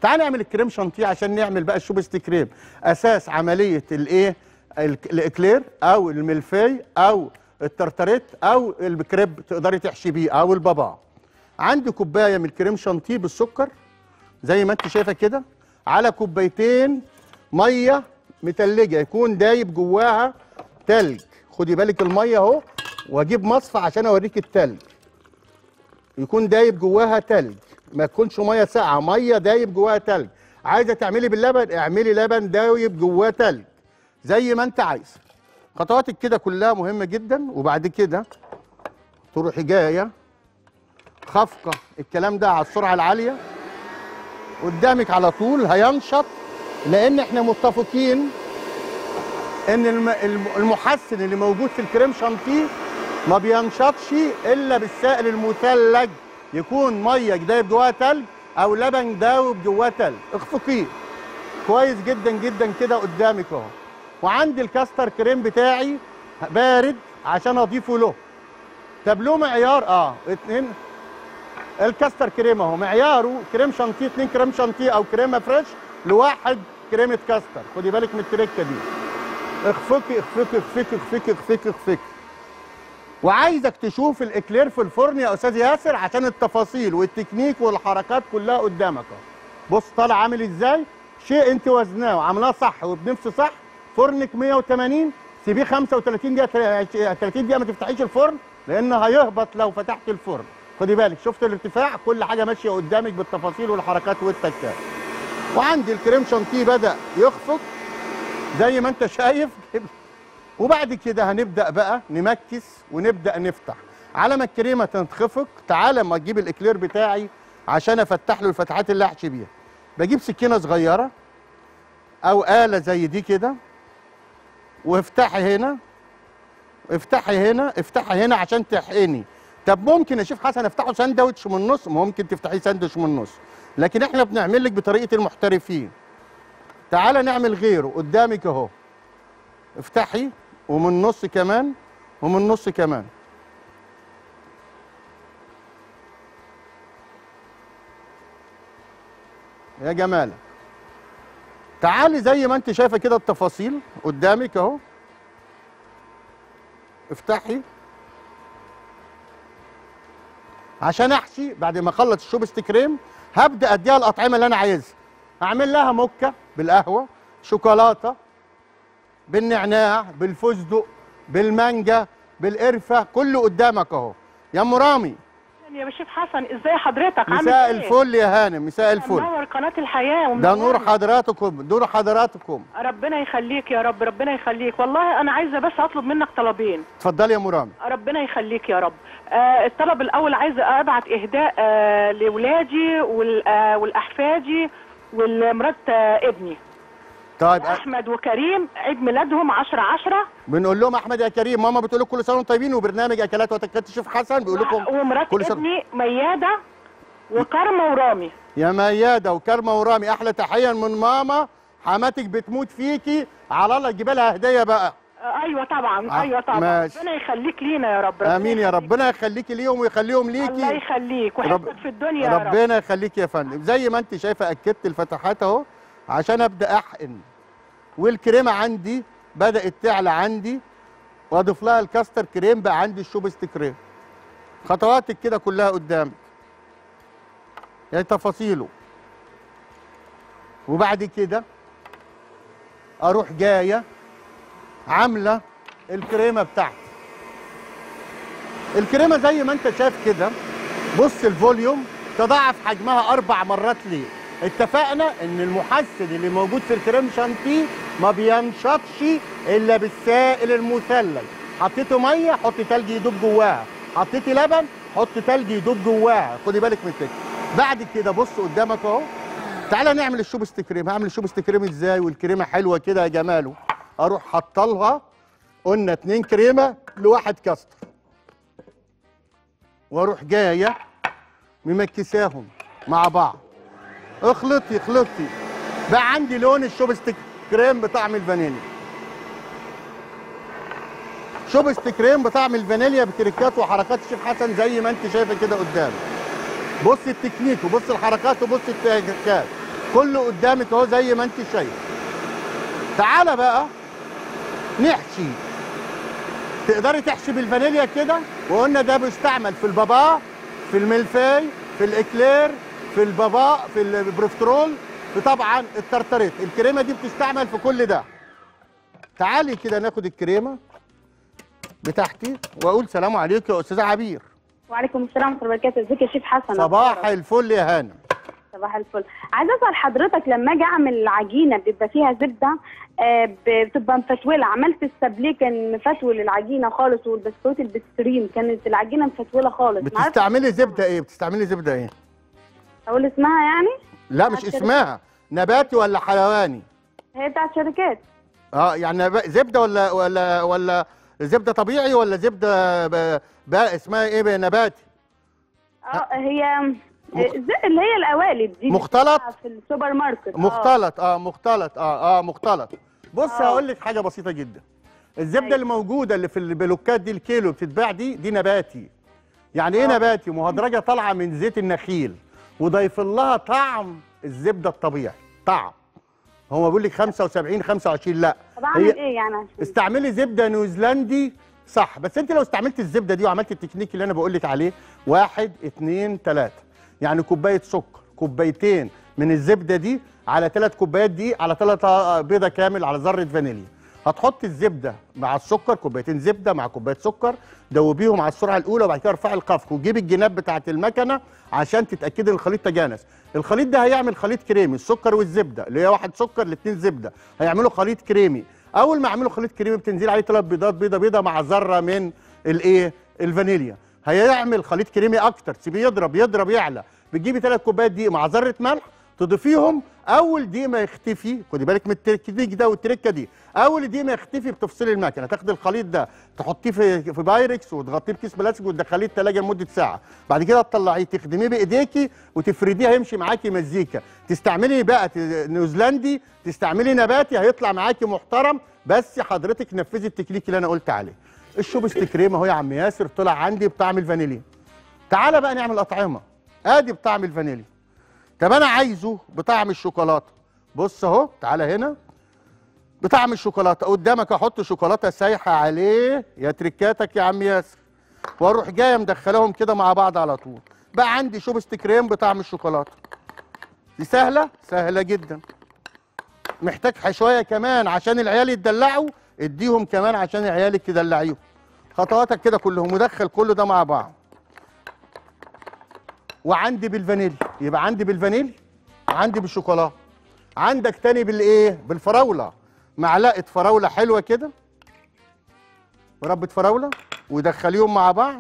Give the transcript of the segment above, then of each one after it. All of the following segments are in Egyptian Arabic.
تعال نعمل الكريم شانتيه عشان نعمل بقى الشوبست كريم اساس عمليه الايه ال- الاكلير او الملفي او الترتريت او الكريب تقدري تحشي بيه او البابا عندي كوبايه من الكريم شانتيه بالسكر زي ما انت شايفه كده على كوبايتين ميه متلجه يكون دايب جواها تلج خدي بالك الميه اهو واجيب مصفى عشان اوريك التلج يكون دايب جواها تلج ما تكونش ميه ساقعه ميه دايب جواها تلج عايزه تعملي باللبن اعملي لبن دايب جواه تلج زي ما انت عايز خطواتك كده كلها مهمه جدا وبعد كده تروحي جايه خفقه الكلام ده على السرعه العاليه قدامك على طول هينشط لان احنا متفقين ان الم- الم- المحسن اللي موجود في الكريم شانتيه ما بينشطش الا بالسائل المثلج يكون ميه دايب جواها تلج او لبن داوب جواه تلج اخفقيه كويس جدا جدا كده قدامك اهو وعندي الكاستر كريم بتاعي بارد عشان اضيفه له طب له معيار اه اتنين الكاستر كريم اهو معياره كريم شانتيه اتنين كريم شانتيه او كريمه فريش لواحد كريمه كاستر خدي بالك من التركه دي اخفقي اخفقي اخفقي اخفقي اخفقي اخفقي وعايزك تشوف الاكلير في الفرن يا استاذ ياسر عشان التفاصيل والتكنيك والحركات كلها قدامك اهو بص طالع عامل ازاي شيء انت وزناه وعاملاه صح وبنفس صح فرنك 180 سيبيه 35 دقيقه 30 دقيقه ما تفتحيش الفرن لان هيهبط لو فتحت الفرن خدي بالك شفت الارتفاع كل حاجه ماشيه قدامك بالتفاصيل والحركات والتكات وعندي الكريم شانتيه بدا يخفق زي ما انت شايف وبعد كده هنبدا بقى نمكس ونبدا نفتح على ما الكريمه تنخفق تعالى اما تجيب الاكلير بتاعي عشان افتح له الفتحات اللي احشي بيها بجيب سكينه صغيره او اله زي دي كده وافتحي هنا افتحي هنا افتحي هنا عشان تحقني طب ممكن يا شيف حسن افتحه ساندوتش من النص ممكن تفتحيه ساندوتش من النص لكن احنا بنعمل لك بطريقه المحترفين تعالى نعمل غيره قدامك اهو افتحي ومن النص كمان ومن النص كمان يا جمالك تعالي زي ما انت شايفه كده التفاصيل قدامك اهو افتحي عشان احشي بعد ما اخلص الشوبست كريم هبدا اديها الاطعمه اللي انا عايزها اعمل لها موكه بالقهوه شوكولاته بالنعناع بالفستق بالمانجا بالقرفه كله قدامك اهو يا ام رامي يا شيف حسن ازاي حضرتك عامل مساء ايه؟ الفل يا هانم مساء الفل منور قناه الحياه ده ومنور. نور حضراتكم نور حضراتكم ربنا يخليك يا رب ربنا يخليك والله انا عايزه بس اطلب منك طلبين اتفضلي يا ام رامي ربنا يخليك يا رب آه الطلب الاول عايزه ابعت اهداء آه لاولادي وال- آه والاحفادي والمرات آه ابني طيب أ- احمد وكريم عيد ميلادهم 10 10 بنقول لهم احمد يا كريم ماما بتقول لكم كل سنه وانتم طيبين وبرنامج اكلات وتكات الشيف حسن بيقول لكم ومرات كل سنه ابني مياده وكرمه ورامي يا مياده وكرمه ورامي احلى تحيه من ماما حماتك بتموت فيكي على الله تجيب لها هديه بقى آه ايوه طبعا آه، ايوه طبعا ماشي. ربنا يخليك لينا يا رب ربنا امين يا يخليك. ربنا يخليكي ليهم ويخليهم الله ليكي يخليك رب- وحبك في الدنيا يا رب ربنا يخليك يا فندم زي ما انت شايفه اكدت الفتحات اهو عشان ابدا احقن والكريمه عندي بدات تعلى عندي واضيف لها الكاستر كريم بقى عندي الشوبست كريم خطواتك كده كلها قدامك يعني تفاصيله وبعد كده اروح جايه عامله الكريمه بتاعتي الكريمه زي ما انت شايف كده بص الفوليوم تضاعف حجمها اربع مرات ليه اتفقنا ان المحسن اللي موجود في الكريم شانتيه ما بينشطش الا بالسائل المثلج حطيته ميه حط تلج يدوب جواها حطيتي لبن حط تلج يدوب جواها خدي بالك من كده بعد كده بص قدامك اهو تعالى نعمل الشوبست كريم هعمل الشوبست كريم ازاي والكريمه حلوه كده يا جماله اروح حاطه قلنا اتنين كريمه لواحد كاستر واروح جايه ممكساهم مع بعض اخلطي اخلطي بقى عندي لون الشوبست كريم بطعم الفانيليا شوبست كريم بطعم الفانيليا بتركات وحركات الشيف حسن زي ما انت شايفه كده قدامك بص التكنيك وبص الحركات وبص التكات كله قدامك اهو زي ما انت شايف تعالى بقى نحشي تقدري تحشي بالفانيليا كده وقلنا ده بيستعمل في البابا في الملفاي في الاكلير في البابا في البروفترول في طبعا الترتريت الكريمه دي بتستعمل في كل ده تعالي كده ناخد الكريمه بتاعتي واقول سلام عليك يا استاذه عبير وعليكم السلام ورحمه الله وبركاته ازيك يا شيف حسن صباح أخبارك؟ الفل يا هانم صباح الفل عايزه اسال حضرتك لما اجي اعمل العجينه بيبقى فيها زبده آه، ب- بتبقى مفتوله عملت السابليه كان مفتول العجينه خالص والبسكوت البسترين كانت العجينه مفتوله خالص ما عرفتش بتستعملي زبده ايه بتستعملي زبده ايه اقول اسمها يعني لا مش الشركات. اسمها نباتي ولا حيواني هي بتاعت شركات اه يعني نب- زبده ولا ولا ولا زبده طبيعي ولا زبده ب- بقى اسمها ايه بقى نباتي اه هي مخ- آه، زي اللي هي القوالب دي مختلط؟ بتباع في السوبر ماركت آه. مختلط اه مختلط اه اه مختلط بص آه. هقول لك حاجه بسيطه جدا الزبده أيوة. اللي موجوده اللي في البلوكات دي الكيلو بتتباع دي دي نباتي يعني ايه آه. نباتي مهدرجه طالعه من زيت النخيل وضايف لها طعم الزبده الطبيعي طعم هو بيقول لك 75 25 لا طب اعمل ايه يعني عشان استعملي زبده نيوزيلندي صح بس انت لو استعملت الزبده دي وعملت التكنيك اللي انا بقول لك عليه واحد اتنين تلاته يعني كوبايه سكر كوبايتين من الزبده دي على ثلاث كوبايات دي على ثلاث بيضه كامل على ذره فانيليا هتحط الزبده مع السكر كوبايتين زبده مع كوبايه سكر دوبيهم على السرعه الاولى وبعد كده ارفعي القفك وجيبي الجناب بتاعه المكنه عشان تتاكدي ان الخليط تجانس الخليط ده هيعمل خليط كريمي السكر والزبده اللي هي واحد سكر الاثنين زبده هيعملوا خليط كريمي اول ما يعملوا خليط كريمي بتنزل عليه ثلاث بيضات بيضه بيضه مع ذره من الايه الفانيليا هيعمل خليط كريمي اكتر تسيبيه يضرب يضرب يعلى بتجيبي ثلاث كوبايات دقيق مع ذره ملح تضيفيهم اول دقيق ما يختفي خدي بالك من التكنيك ده والتركه دي اول دقيق ما يختفي بتفصلي المكنه تاخدي الخليط ده تحطيه في في بايركس وتغطيه بكيس بلاستيك وتدخليه الثلاجه لمده ساعه بعد كده تطلعيه تخدميه بايديكي وتفرديه هيمشي معاكي مزيكا تستعملي بقى ت- نيوزيلندي تستعملي نباتي هيطلع معاكي محترم بس حضرتك نفذي التكنيك اللي انا قلت عليه الشوبست كريم اهو يا عم ياسر طلع عندي بطعم الفانيليا تعالى بقى نعمل اطعمه ادي بطعم الفانيليا طب انا عايزه بطعم الشوكولاته بص اهو تعالى هنا بطعم الشوكولاته قدامك احط شوكولاته سايحه عليه يا تركاتك يا عم ياسر واروح جايه مدخلاهم كده مع بعض على طول بقى عندي شوبست كريم بطعم الشوكولاته دي سهله سهله جدا محتاج شويه كمان عشان العيال يتدلعوا اديهم كمان عشان عيالك تدلعيهم خطواتك كده كلهم ودخل كل ده مع بعض وعندي بالفانيليا يبقى عندي بالفانيليا عندي بالشوكولاته عندك تاني بالايه بالفراوله معلقه فراوله حلوه كده وربة فراوله ودخليهم مع بعض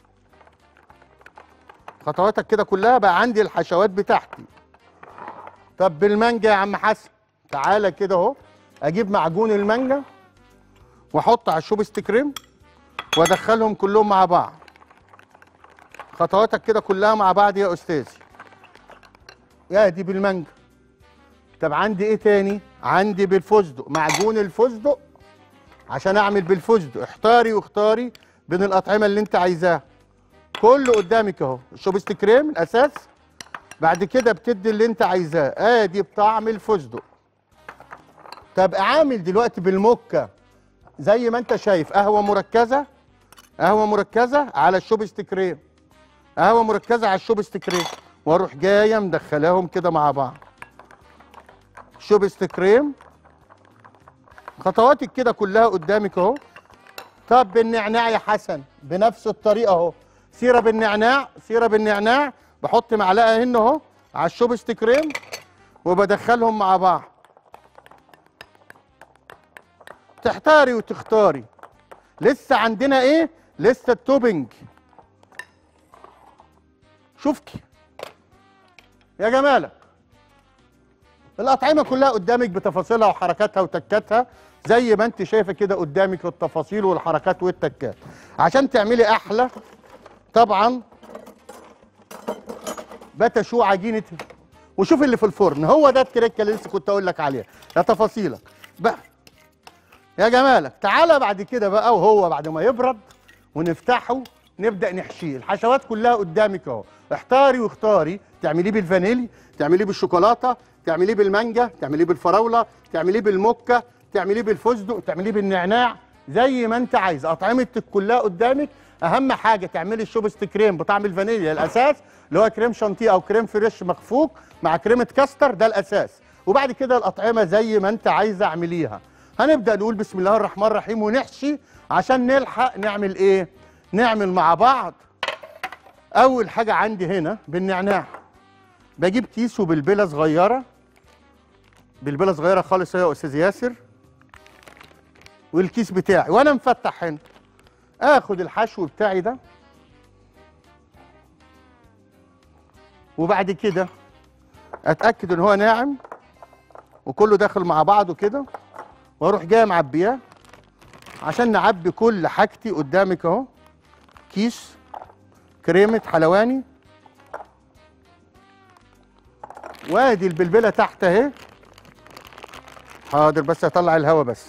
خطواتك كده كلها بقى عندي الحشوات بتاعتي طب بالمانجا يا عم حسن تعالى كده اهو اجيب معجون المانجا واحط على الشوبست كريم وادخلهم كلهم مع بعض خطواتك كده كلها مع بعض يا استاذي يا دي بالمانجا طب عندي ايه تاني عندي بالفستق معجون الفستق عشان اعمل بالفستق احتاري واختاري بين الاطعمه اللي انت عايزاها كله قدامك اهو الشوبست كريم الاساس بعد كده بتدي اللي انت عايزاه ادي بطعم الفستق طب عامل دلوقتي بالمكه زي ما انت شايف قهوه مركزه قهوه مركزه على الشوبست كريم قهوه مركزه على الشوبست كريم واروح جايه مدخلاهم كده مع بعض شوبست كريم خطواتك كده كلها قدامك اهو طب بالنعناع يا حسن بنفس الطريقه اهو سيره بالنعناع سيره بالنعناع بحط معلقه هنا اهو على الشوبست كريم وبدخلهم مع بعض تحتاري وتختاري لسه عندنا ايه لسه التوبنج شوفكي يا جمالك الأطعمة كلها قدامك بتفاصيلها وحركاتها وتكاتها زي ما انت شايفة كده قدامك التفاصيل والحركات والتكات عشان تعملي أحلى طبعا بتشو عجينة وشوف اللي في الفرن هو ده التركة اللي لسه كنت أقول لك عليها يا تفاصيلك بقى يا جمالك تعالى بعد كده بقى وهو بعد ما يبرد ونفتحه نبدأ نحشيه الحشوات كلها قدامك اهو احتاري واختاري تعمليه بالفانيلي تعمليه بالشوكولاته تعمليه بالمانجا تعمليه بالفراوله تعمليه بالموكا تعمليه بالفستق تعمليه بالنعناع زي ما انت عايز اطعمتك كلها قدامك اهم حاجه تعملي الشوبست كريم بطعم الفانيليا الاساس اللي هو كريم شانتيه او كريم فريش مخفوق مع كريمه كاستر ده الاساس وبعد كده الاطعمه زي ما انت عايزه اعمليها هنبدا نقول بسم الله الرحمن الرحيم ونحشي عشان نلحق نعمل ايه نعمل مع بعض اول حاجه عندي هنا بالنعناع بجيب كيس وبلبله صغيره بلبله صغيره خالص يا استاذ ياسر والكيس بتاعي وانا مفتح هنا اخد الحشو بتاعي ده وبعد كده اتاكد ان هو ناعم وكله داخل مع بعضه كده واروح جاي معبياه عشان نعبي كل حاجتي قدامك اهو كيس كريمه حلواني وادي البلبله تحت اهي حاضر بس اطلع الهواء بس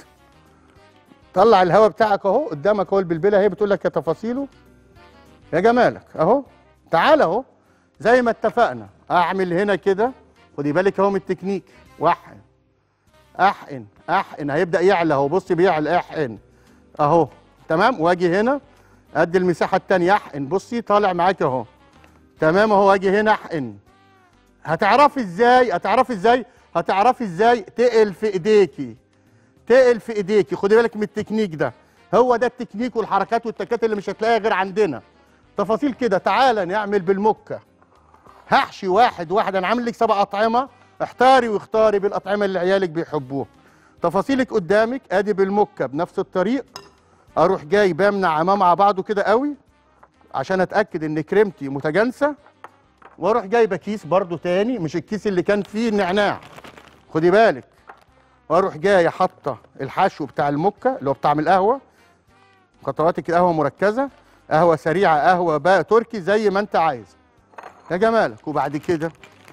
طلع الهواء بتاعك اهو قدامك اهو البلبله اهي بتقول لك يا تفاصيله يا جمالك اهو تعال اهو زي ما اتفقنا اعمل هنا كده خدي بالك اهو من التكنيك واحقن احقن احقن هيبدا يعلى اهو بصي بيعلى احقن اهو تمام واجي هنا قد المساحه الثانيه احقن بصي طالع معاك اهو تمام اهو اجي هنا احقن هتعرفي ازاي هتعرفي ازاي هتعرفي ازاي تقل في ايديكي تقل في ايديكي خدي بالك من التكنيك ده هو ده التكنيك والحركات والتكات اللي مش هتلاقيها غير عندنا تفاصيل كده تعالى نعمل بالمكه هحشي واحد واحد انا عامل لك سبع اطعمه احتاري واختاري بالاطعمه اللي عيالك بيحبوها تفاصيلك قدامك ادي بالمكه بنفس الطريق اروح جاي بمنع امام مع بعضه كده قوي عشان اتاكد ان كريمتي متجانسه واروح جايبه كيس برضو تاني مش الكيس اللي كان فيه النعناع خدي بالك واروح جايه حاطه الحشو بتاع المكه اللي هو بطعم القهوه خطواتك القهوه مركزه قهوه سريعه قهوه بقى تركي زي ما انت عايز يا جمالك وبعد كده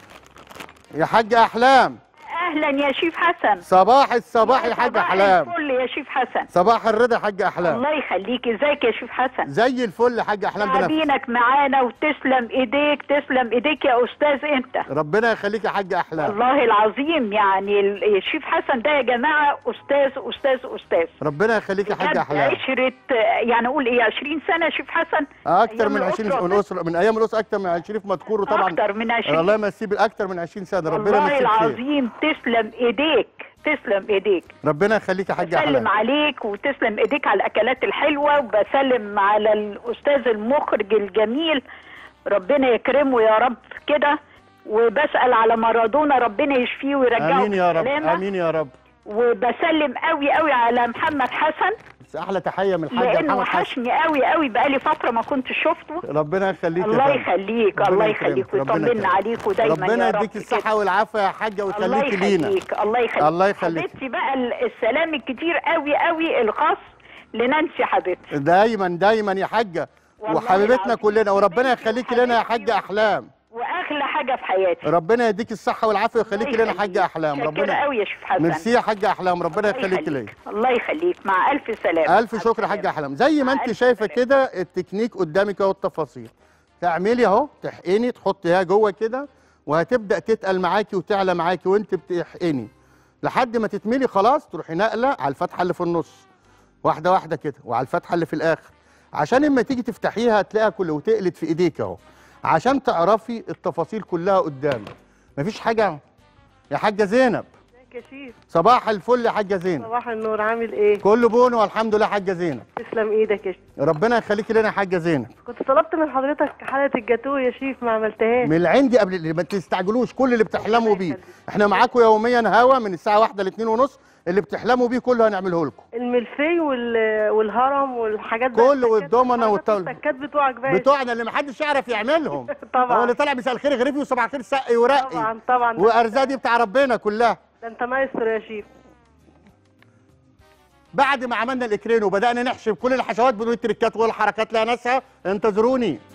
يا حاج احلام اهلا يا شيف حسن صباح الصباح يا حاج صباح احلام الفل يا شيف حسن صباح الرضا يا حاج احلام الله يخليك ازيك يا شيف حسن زي الفل يا حاج احلام بنفسك تعبينك معانا وتسلم ايديك تسلم ايديك يا استاذ انت ربنا يخليك يا حاج احلام والله العظيم يعني ال- الشيف حسن ده يا جماعه استاذ استاذ استاذ ربنا يخليك يا حاج بجد احلام عشرة يعني اقول ايه 20 سنه شيف حسن اكتر أيام من 20 الأسرة من اسره من ايام الاسره اكتر من 20 شريف مذكور وطبعا اكتر من 20 الله يمسيه بالاكتر من 20 سنه ربنا والله يمسيه بخير العظيم تسلم ايديك تسلم ايديك ربنا يخليك يا حاج بسلم احلام عليك وتسلم ايديك على الاكلات الحلوه وبسلم على الاستاذ المخرج الجميل ربنا يكرمه يا رب كده وبسال على مارادونا ربنا يشفيه ويرجعه امين يا رب بالسلامة. امين يا رب وبسلم قوي قوي على محمد حسن بس احلى تحيه من الحاج لانه محمد حسن وحشني قوي قوي بقالي فتره ما كنت شفته ربنا يخليك يا الله فندم. يخليك ربنا الله يكرمك، يخليك ربنا ويطمنا يكرمك. عليك ودايما ربنا يا رب يديك كده. الصحه والعافيه يا حاجه الله ويخليكي لينا يخليك الله يخليك الله يخليك. حبيبتي بقى ال- السلام الكتير قوي قوي الخاص لنانسي حبيبتي دايما دايما يا حاجه والله وحبيبتنا العظيم. كلنا وربنا حبيبتي يخليكي لنا يا وحبيبتي حاجه احلام واغلى حاجه في حياتي ربنا يديك الصحه والعافيه ويخليكي الله لنا يا حاجه يخليك. احلام شاكرة ربنا قوي يا شيف حسن ميرسي يا حاجه احلام ربنا الله يخليكي ليا يخليك الله يخليك مع الف سلامه الف شكر يا حاجه احلام زي ما مع انت ألف شايفه سلامة. كده التكنيك قدامك اهو التفاصيل تعملي اهو تحقني تحطيها جوه كده وهتبدا تتقل معاكي وتعلى معاكي وانت بتحقني لحد ما تتملي خلاص تروحي ناقله على الفتحه اللي في النص واحده واحده كده وعلى الفتحه اللي في الاخر عشان اما تيجي تفتحيها هتلاقيها كله وتقلت في ايديك اهو عشان تعرفي التفاصيل كلها قدامك مفيش حاجه يا حاجه زينب ازيك يا شيف صباح الفل يا حاجه زينب صباح النور عامل ايه كله بونو والحمد لله حاجه زينب تسلم ايدك يا شيف ربنا يخليكي لنا يا حاجه زينب كنت طلبت من حضرتك حلقه الجاتوه يا شيف ما عملتهاش من اللي عندي قبل ما تستعجلوش كل اللي بتحلموا ربنا بيه يخليك. احنا معاكم يوميا هوا من الساعه واحدة ل 2 ونص اللي بتحلموا بيه كله هنعمله لكم الملفي وال... والهرم والحاجات بقى كله التكات والضمنة والحركات والطاولة. والتكات بتوعك بقى بتوعنا اللي محدش يعرف يعملهم طبعا. هو اللي طالع مساء الخير غريبي وصباح الخير سقي ورقي طبعا طبعا وارزاق دي بتاع ربنا كلها ده انت مايسترو يا شيف بعد ما عملنا الاكرين وبدانا نحشي بكل الحشوات بدون التركات والحركات لها ناسها انتظروني